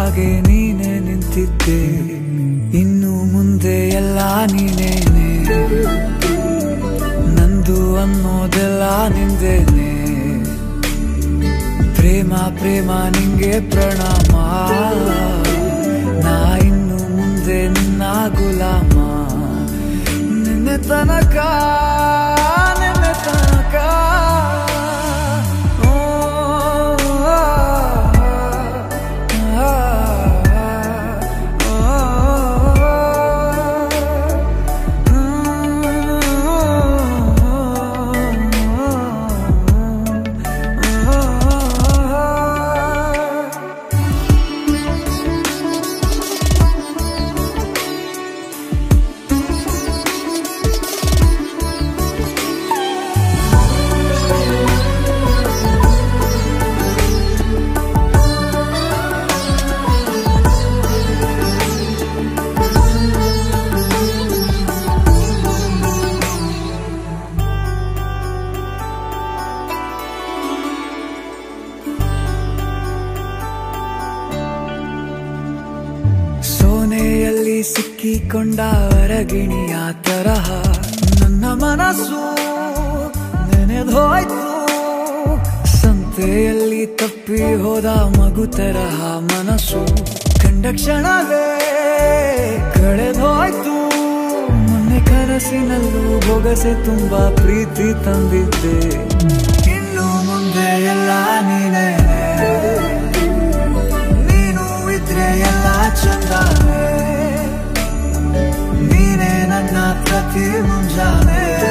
ಹಾಗೆ ನೀನೆ ನಿಂತಿದ್ದೆ ಇನ್ನು ಮುಂದೆ ಎಲ್ಲ ನೀನೇನೆ ನಂದು ಅನ್ನೋದೆಲ್ಲ ನಿಂದೇನೆ ಪ್ರೇಮ ಪ್ರೇಮ ನಿಂಗೆ ಪ್ರಣಾಮ ನಾ ಇನ್ನು ಮುಂದೆ ನಿನ್ನ ಗುಲಾಮ ನಿನ್ನೆ ತನಕ ನಿನ್ನೆ ತನಕ ಓ, ಆ, ಆ, ಆ, ಸೋನೆಯಲ್ಲಿ ಸಿಕ್ಕಿಕೊಂಡ ಅರಗಿಣಿಯ ತರಹ ನನ್ನ ಮನಸ್ಸು ನೆನೆದೋಯ್ತು ಸಂತೆಯಲ್ಲಿ ತಪ್ಪಿ ಹೋದ ಮಗು ತರಹ ಮನಸ್ಸು ಕಂಡ ಕ್ಷಣವೇ ಕಳೆದೋಯ್ತು ಮೊನ್ನೆ ಕನಸಿನಲ್ಲೂ ಬೊಗಸೆ ತುಂಬಾ ಪ್ರೀತಿ ತಂದಿದ್ದೆ ಇನ್ನು ಮುಂದೆ ಎಲ್ಲ ನೀನೇ ನೀನು ಇದ್ರೆ ಎಲ್ಲ ಚಂದಾನೆ ನೀನೇ ನನ್ನ ಪ್ರತಿ ಮುಂಜಾನೆ